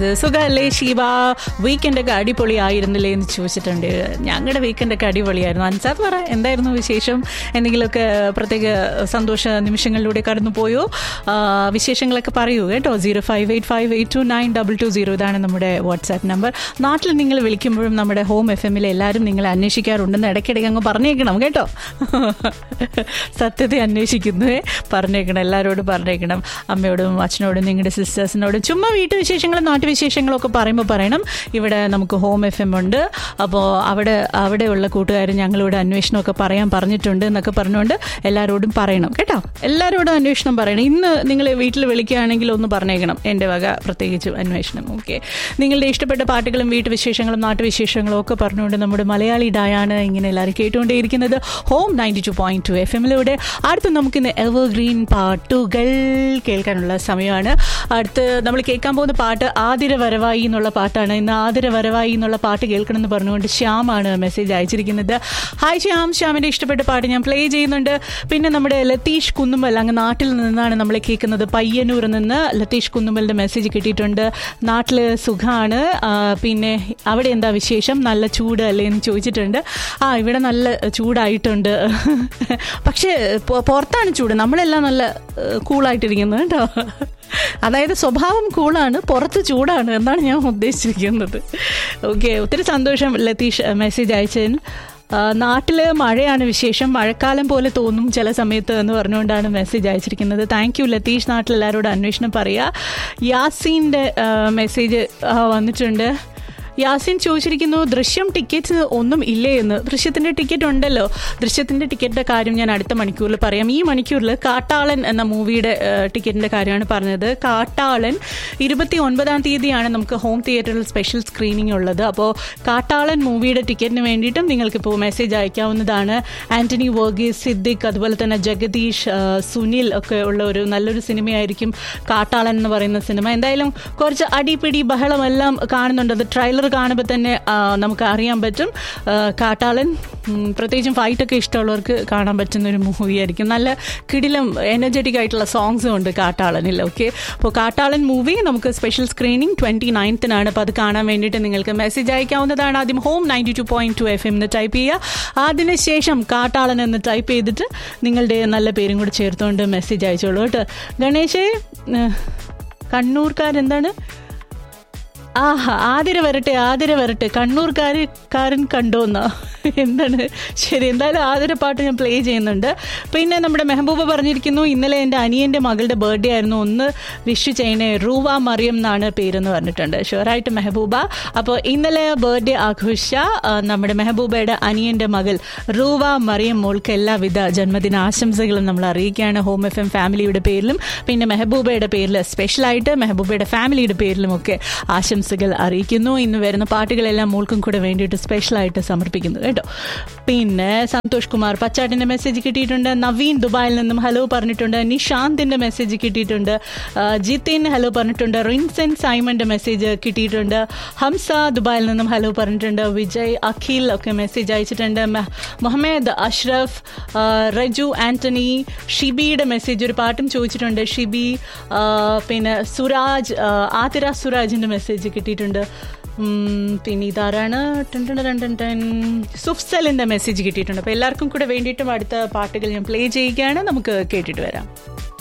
സുഖല്ലേ ശിവ വീക്കെൻഡൊക്കെ അടിപൊളിയായിരുന്നില്ലേ എന്ന് ചോദിച്ചിട്ടുണ്ട് ഞങ്ങളുടെ വീക്കെൻഡൊക്കെ അടിപൊളിയായിരുന്നു അൻസാദ് പറ എന്തായിരുന്നു വിശേഷം എന്തെങ്കിലുമൊക്കെ പ്രത്യേക സന്തോഷ നിമിഷങ്ങളിലൂടെ കടന്നു പോയോ ആ, വിശേഷങ്ങളൊക്കെ പറയൂ കേട്ടോ zero five eight five eight two nine double two zero ഇതാണ് നമ്മുടെ വാട്സാപ്പ് നമ്പർ നാട്ടിൽ നിങ്ങൾ വിളിക്കുമ്പോഴും നമ്മുടെ ഹോം എഫ് എമ്മിൽ എല്ലാവരും നിങ്ങളെ അന്വേഷിക്കാറുണ്ടെന്ന് ഇടയ്ക്കിടയ്ക്ക് അങ്ങ് പറഞ്ഞേക്കണം കേട്ടോ സത്യത്തെ അന്വേഷിക്കുന്നേ പറഞ്ഞേക്കണം എല്ലാവരോടും പറഞ്ഞേക്കണം അമ്മയോടും അച്ഛനോടും നിങ്ങളുടെ സിസ്റ്റേഴ്സിനോടും ചുമ്മാ വീട്ടുവിശേഷങ്ങളും നാട്ടുവിശേഷങ്ങളും ഒക്കെ പറയുമ്പോൾ പറയണം ഇവിടെ നമുക്ക് ഹോം എഫ് എം ഉണ്ട് അപ്പോൾ അവിടെ അവിടെയുള്ള കൂട്ടുകാർ ഞങ്ങളോട് അന്വേഷണമൊക്കെ പറയാൻ പറഞ്ഞിട്ടുണ്ട് എന്നൊക്കെ പറഞ്ഞുകൊണ്ട് എല്ലാവരോടും പറയണം കേട്ടോ എല്ലാവരോടും അന്വേഷണം പറയണം ഇന്ന് നിങ്ങൾ വീട്ടിൽ വിളിക്കുകയാണെങ്കിൽ ഒന്ന് പറഞ്ഞേക്കണം എൻ്റെ വക പ്രത്യേകിച്ചും അന്വേഷണം ഓക്കെ നിങ്ങളുടെ ഇഷ്ടപ്പെട്ട പാട്ടുകളും വീട്ടുവിശേഷങ്ങളും നാട്ടുവിശേഷങ്ങളും ഒക്കെ പറഞ്ഞുകൊണ്ട് നമ്മുടെ മലയാളി ഡായാണ് ഇങ്ങനെ എല്ലാവരും കേട്ടുകൊണ്ടേയിരിക്കുന്നത് home ninety two point two F എമ്മിലൂടെ അടുത്ത് നമുക്കിന്ന് എവർഗ്രീൻ പാട്ടുകൾ കേൾക്കാനുള്ള സമയമാണ് അടുത്ത് നമ്മൾ കേൾക്കാൻ പോകുന്ന പാട്ട് ആതിര വരവായി എന്നുള്ള പാട്ടാണ് ഇന്ന് ആതിര വരവായി എന്നുള്ള പാട്ട് കേൾക്കണം എന്ന് പറഞ്ഞുകൊണ്ട് ശ്യാമാണ് മെസ്സേജ് അയച്ചിരിക്കുന്നത് ഹായ് ശ്യാം ശ്യാമിൻ്റെ ഇഷ്ടപ്പെട്ട പാട്ട് ഞാൻ പ്ലേ ചെയ്യുന്നുണ്ട് പിന്നെ നമ്മുടെ ലതീഷ് കുന്നുമ്മൽ അങ്ങ് നാട്ടിൽ നിന്നാണ് നമ്മൾ കേൾക്കുന്നത് പയ്യന്നൂർ നിന്ന് ലതീഷ് കുന്നുമ്മലിൻ്റെ മെസ്സേജ് കിട്ടിയിട്ടുണ്ട് നാട്ടിൽ സുഖമാണ് ആ, പിന്നെ അവിടെ എന്താ വിശേഷം നല്ല ചൂട് അല്ലേ എന്ന് ചോദിച്ചിട്ടുണ്ട് ആ ഇവിടെ നല്ല ചൂടായിട്ടുണ്ട് പക്ഷേ പൊ- പുറത്താണ് ചൂട് നമ്മളെല്ലാം നല്ല കൂളായിട്ടിരിക്കുന്നത് കേട്ടോ അതായത് സ്വഭാവം കൂളാണ് പുറത്ത് ചൂടാണ് എന്നാണ് ഞാൻ ഉദ്ദേശിച്ചിരിക്കുന്നത് ഓക്കെ ഒത്തിരി സന്തോഷം ലതീഷ് മെസ്സേജ് അയച്ചതിന് നാട്ടിൽ മഴയാണ് വിശേഷം മഴക്കാലം പോലെ തോന്നും ചില സമയത്ത് എന്ന് പറഞ്ഞുകൊണ്ടാണ് മെസ്സേജ് അയച്ചിരിക്കുന്നത് താങ്ക് യു ലതീഷ് നാട്ടിൽ എല്ലാവരോടും അന്വേഷണം പറയുക യാസീൻ്റെ മെസ്സേജ് വന്നിട്ടുണ്ട് യാസിൻ ചോദിച്ചിരിക്കുന്നു ദൃശ്യം ടിക്കറ്റ്സ് ഒന്നും ഇല്ലേ എന്ന് ദൃശ്യത്തിന്റെ ടിക്കറ്റ് ഉണ്ടല്ലോ ദൃശ്യത്തിന്റെ ടിക്കറ്റിന്റെ കാര്യം ഞാൻ അടുത്ത മണിക്കൂറിൽ പറയാം ഈ മണിക്കൂറിൽ കാട്ടാളൻ എന്ന മൂവിയുടെ ടിക്കറ്റിന്റെ കാര്യമാണ് പറഞ്ഞത് കാട്ടാളൻ ഇരുപത്തി ഒൻപതാം തീയതിയാണ് നമുക്ക് ഹോം തിയേറ്ററിൽ സ്പെഷ്യൽ സ്ക്രീനിങ് ഉള്ളത് അപ്പോൾ കാട്ടാളൻ മൂവിയുടെ ടിക്കറ്റിന് വേണ്ടിയിട്ടും നിങ്ങൾക്കിപ്പോൾ മെസ്സേജ് അയക്കാവുന്നതാണ് ആന്റണി വർഗീസ് സിദ്ദിഖ് അതുപോലെ തന്നെ ജഗദീഷ് ആ, സുനിൽ ഒക്കെ ഉള്ള ഒരു നല്ലൊരു സിനിമയായിരിക്കും കാട്ടാളൻ എന്ന് പറയുന്ന സിനിമ എന്തായാലും കുറച്ച് അടിപിടി ബഹളമെല്ലാം കാണുന്നുണ്ട് അത് ട്രെയിലർ കാണുമ്പോൾ തന്നെ ആ, നമുക്ക് അറിയാൻ പറ്റും ആ, കാട്ടാളൻ ഉം, പ്രത്യേകിച്ചും ഫൈറ്റൊക്കെ ഇഷ്ടമുള്ളവർക്ക് കാണാൻ പറ്റുന്ന ഒരു മൂവി ആയിരിക്കും നല്ല കിടിലം എനർജറ്റിക് ആയിട്ടുള്ള സോങ്സും ഉണ്ട് കാട്ടാളനിൽ ഓക്കെ അപ്പോൾ കാട്ടാളൻ മൂവി നമുക്ക് സ്പെഷ്യൽ സ്ക്രീനിങ് ട്വൻറ്റി നയൻത്തിനാണ് അപ്പോൾ അത് കാണാൻ വേണ്ടിയിട്ട് നിങ്ങൾക്ക് മെസ്സേജ് അയക്കാവുന്നതാണ് ആദ്യം home ninety two point two F M എന്ന് ടൈപ്പ് ചെയ്യുക അതിനുശേഷം കാട്ടാളൻ എന്ന് ടൈപ്പ് ചെയ്തിട്ട് നിങ്ങളുടെ നല്ല പേരും കൂടി ചേർത്തുകൊണ്ട് മെസ്സേജ് അയച്ചോളൂ കേട്ടോ ഗണേശേ ഏഹ്, കണ്ണൂർക്കാരെന്താണ് ആഹാ ആതിര വരട്ടെ ആതിര വരട്ടെ കണ്ണൂർക്കാര് കാരൻ കണ്ടോന്നാ എന്താണ് ശരി എന്തായാലും ആതിര പാട്ട് ഞാൻ പ്ലേ ചെയ്യുന്നുണ്ട് പിന്നെ നമ്മുടെ മെഹബൂബ പറഞ്ഞിരിക്കുന്നു ഇന്നലെ എൻ്റെ അനിയൻ്റെ മകളുടെ ബർത്ത്ഡേ ആയിരുന്നു ഒന്ന് വിഷ് ചെയ്യണേ റൂവ മറിയം എന്നാണ് പേരെന്ന് പറഞ്ഞിട്ടുണ്ട് ഷുവറായിട്ട് മെഹബൂബ അപ്പോൾ ഇന്നലെ ബർത്ത്ഡേ ആഘോഷിച്ച ആ, നമ്മുടെ മെഹബൂബയുടെ അനിയൻ്റെ മകൾ റൂവ മറിയം മോൾക്ക് എല്ലാവിധ ജന്മദിന ആശംസകളും നമ്മൾ അറിയിക്കുകയാണ് ഹോം എഫ് എം ഫാമിലിയുടെ പേരിലും പിന്നെ മെഹബൂബയുടെ പേരിൽ സ്പെഷ്യലായിട്ട് മെഹബൂബയുടെ ഫാമിലിയുടെ പേരിലും ഒക്കെ ആശംസകൾ അറിയിക്കുന്നു ഇന്ന് വരുന്ന പാട്ടുകളെല്ലാം മോൾക്കും കൂടെ വേണ്ടിയിട്ട് സ്പെഷ്യലായിട്ട് സമർപ്പിക്കുന്നു കേട്ടോ പിന്നെ സന്തോഷ് കുമാർ പച്ചാട്ടിന്റെ മെസ്സേജ് കിട്ടിയിട്ടുണ്ട് നവീൻ ദുബായിൽ നിന്നും ഹലോ പറഞ്ഞിട്ടുണ്ട് നിഷാന്തിന്റെ മെസ്സേജ് കിട്ടിയിട്ടുണ്ട് ആ, ജിതിൻ ഹലോ പറഞ്ഞിട്ടുണ്ട് റിൻസൻ സൈമന്റെ മെസ്സേജ് കിട്ടിയിട്ടുണ്ട് ഹംസ ദുബായിൽ നിന്നും ഹലോ പറഞ്ഞിട്ടുണ്ട് വിജയ് അഖിൽ ഒക്കെ മെസ്സേജ് അയച്ചിട്ടുണ്ട് മഹ- മുഹമ്മദ് അഷ്റഫ് ആ, റജു ആന്റണി ഷിബിയുടെ മെസ്സേജ് ഒരു പാട്ടും ചോദിച്ചിട്ടുണ്ട് ഷിബി ആ, പിന്നെ സുരാജ് ആ, ആതിര സുരാജിന്റെ മെസ്സേജ് കിട്ടിയിട്ടുണ്ട് ഉം, പിന്നെ ഇതാരാണ് ടൺ ടൺ ടൺ ടൺ ടൺ. സുഫ്സലിന്റെ മെസ്സേജ് കിട്ടിയിട്ടുണ്ട് അപ്പോൾ എല്ലാവർക്കും കൂടെ വേണ്ടിയിട്ടും അടുത്ത പാട്ടുകൾ ഞാൻ പ്ലേ ചെയ്യുകയാണ് നമുക്ക് കേട്ടിട്ട് വരാം